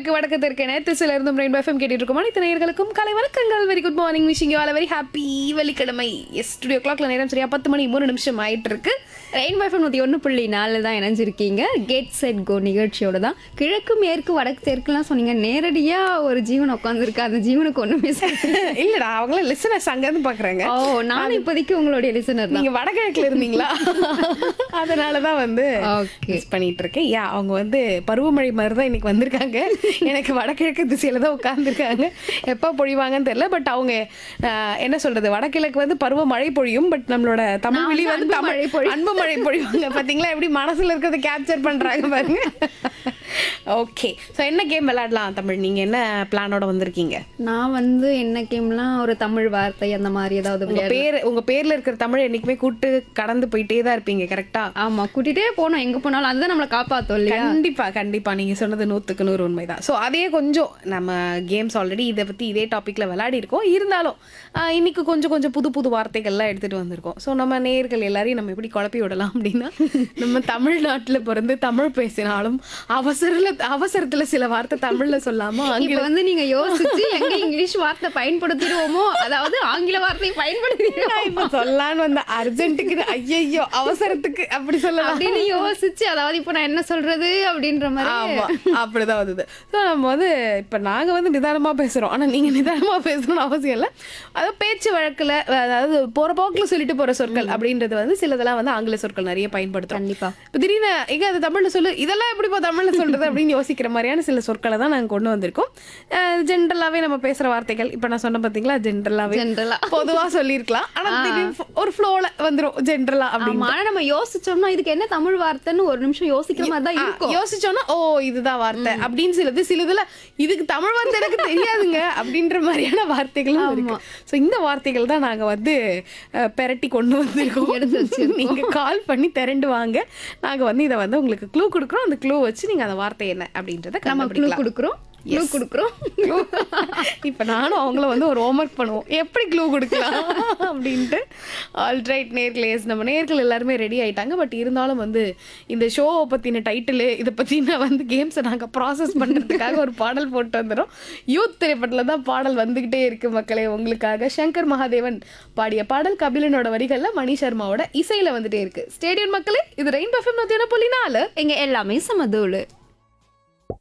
தெற்கு வடக்கு தெற்கு நேரத்தில் இருந்தும் ரெயின்போ எஃப்எம் கேட்டுட்டு இருக்கோம் அனைத்து நேயர்களுக்கும் காலை வணக்கங்கள் very good morning wishing you all very happy வெள்ளிக்கிழமை எஸ் ஸ்டுடியோ கிளாக்ல நேரம் சரியா பத்து மணி மூணு நிமிஷம் ஆயிட்டு இருக்கு ரெயின் வைஃபம் நூற்றி ஒன்று புள்ளி நாலில் தான் இணைஞ்சிருக்கீங்க கெட் செட் கோ நிகழ்ச்சியோட தான் கிழக்கு மேற்கு வடக்கு தெற்குலாம் சொன்னீங்க நேரடியாக ஒரு ஜீவன் உட்காந்துருக்கு அந்த ஜீவனுக்கு ஒன்றுமே இல்லடா அவங்கள லிசனர்ஸ் அங்கேருந்து பாக்குறாங்க ஓ நானும் இப்போதைக்கு உங்களுடைய லிசனர் தான் நீங்க வடகிழக்குல இருந்தீங்களா அதனால தான் வந்து ஓகே மிஸ் பண்ணிட்டு இருக்கேன் யா அவங்க வந்து பருவமழை மாதிரி தான் இன்னைக்கு வந்திருக்காங்க எனக்கு வடகிழக்கு திசையில தான் உட்கார்ந்துருக்காங்க எப்போ பொழிவாங்கன்னு தெரியல பட் அவங்க ஆஹ், என்ன சொல்றது வடகிழக்கு வந்து பருவமழை பொழியும் பட் நம்மளோட தமிழ் நான் வெளி வந்து வந்து அன்பு தமிழ் மழை பொழியும். அன்பு மழை பொழிவாங்க பாத்தீங்களா எப்படி மனசுல இருக்கிறத கேப்சர் பண்றாங்க பாருங்க ஓகே ஸோ என்ன கேம் விளையாடலாம் தமிழ் நீங்க என்ன பிளானோட வந்திருக்கீங்க நான் வந்து என்ன கேம்லாம் ஒரு தமிழ் வார்த்தை அந்த மாதிரி ஏதாவது உங்க விளையாடு பேர் உங்க பேர்ல இருக்கிற தமிழ் என்னைக்குமே கூட்டு கடந்து போயிட்டே தான் இருப்பீங்க கரெக்டா ஆமா கூட்டிகிட்டே போனோம் எங்கே போனாலும் அதுதான் நம்மளை காப்பாற்றும் இல்லையா கண்டிப்பா கண்டிப்பா நீங்க சொன்னது நூத்துக்கு நூறு உண்மைதான் ஸோ அதே கொஞ்சம் நம்ம கேம்ஸ் ஆல்ரெடி இதை பத்தி இதே டாபிக்ல விளையாடி இருக்கோம் இருந்தாலும் ஆஹ், இன்னைக்கு கொஞ்சம் கொஞ்சம் புது புது வார்த்தைகள்லாம் எடுத்துட்டு வந்திருக்கோம் ஸோ நம்ம நேயர்கள் எல்லாரையும் நம்ம எப்படி குழப்பி விடலாம் அப்படின்னா நம்ம தமிழ்நாட்டுல பிறந்து தமிழ் பேசினாலும் அவசரல அவசரத்துல சில வார்த்தை தமிழ்ல சொல்லாம இப்போ ஆங்கிலம் வந்து நீங்க யோசிச்சு எங்க இங்கிலீஷ் வார்த்தை பயன்படுத்திடுவோமோ அதாவது ஆங்கில வார்த்தை பயன்படுத்திடுவோம் நான் இப்ப சொல்லலான்னு வந்த அர்ஜென்ட்டுக்கு ஐயையோ அவசரத்துக்கு அப்படி சொல்லலாம் அப்படின்னு யோசிச்சு அதாவது இப்போ நான் என்ன சொல்றது அப்படின்ற மாதிரி ஆமா அப்படிதான் வந்தது ஸோ நம்ம வந்து இப்போ நாங்க வந்து நிதானமா பேசுறோம் ஆனா நீங்க நிதானமா பேசணும்னு அவசியம் இல்லை அதாவது பேச்சு வழக்குல அதாவது போற போக்குல சொல்லிட்டு போற சொற்கள் அப்படின்றது வந்து சிலதெல்லாம் வந்து ஆங்கில சொற்கள் நிறைய பயன்படுத்துறோம் கண்டிப்பா இப்போ திடீர்னு எங்க அது தமிழ்ல சொல்லு இதெல்லாம் எப்படிப்பா தமிழ்ல சொல்றது அப்படின்னு யோசிக்கிற மாதிரியான சில சொற்களை தான் நாங்க கொண்டு வந்திருக்கோம் ஜென்ரலாவே நம்ம பேசுற வார்த்தைகள் இப்போ நான் சொன்ன பாத்தீங்களா ஜென்ரலாவே ஜென்ரலா பொதுவா சொல்லியிருக்கலாம் ஆனா திடீர்னு ஒரு ஃப்ளோல வந்துரும் ஜென்ரலா அப்படின்னு ஆமா ஆனா நம்ம யோசிச்சோம்னா இதுக்கு என்ன தமிழ் வார்த்தைன்னு ஒரு நிமிஷம் யோசிக்கிற மாதிரி தான் ஆ, இருக்கும் யோசிச்சோம்னா ஓ இதுதான் வார்த்தை அப்படின்னு சிலது சிலதுல இதுக்கு தமிழ் வார்த்தை எனக்கு தெரியாதுங்க அப்படின்ற மாதிரியான வார்த்தைகளும் இருக்கு சோ இந்த வார்த்தைகள் தான் நாங்க வந்து அஹ், பெரட்டி கொண்டு வந்திருக்கோம் எடுத்து வச்சிருக்கோம். நீங்க கால் பண்ணி திரண்டு வாங்க நாங்க வந்து இதை வந்து உங்களுக்கு க்ளூ கொடுக்குறோம் அந்த க்ளூ வச்சு நீங்க அந்த வார்த்தை என்ன அப்படின்றத நம்ம க்ளூ கண்டுபிடிக்கலாம் கொடுக்குறோம் க்ளூ கொடுக்குறோம் இப்ப நானும் அவங்கள வந்து ஒரு ஹோம்ஒர்க் பண்ணுவோம் எப்படி க்ளூ கொடுக்கலாம் அப்படின்ட்டு ஆல்ரைட் நேர்லேஸ் நம்ம நேர்கள் எல்லாருமே ரெடி ஆயிட்டாங்க பட் இருந்தாலும் வந்து இந்த ஷோவை பத்தின டைட்டிலு இதை பத்தின வந்து கேம்ஸை நாங்க ப்ராசஸ் பண்றதுக்காக ஒரு பாடல் போட்டு வந்துடும் யூத் திரைப்படத்துல தான் பாடல் வந்துகிட்டே இருக்கு மக்களே உங்களுக்காக சங்கர் மகாதேவன் பாடிய பாடல் கபிலனோட வரிகள்ல மணி சர்மாவோட இசையில வந்துட்டே இருக்கு ஸ்டேடியம் மக்களே இது ரெயின் பஃபம் நூத்தி ஒன்று புள்ளி நாலு எங்க எல்லாமே சமதூளு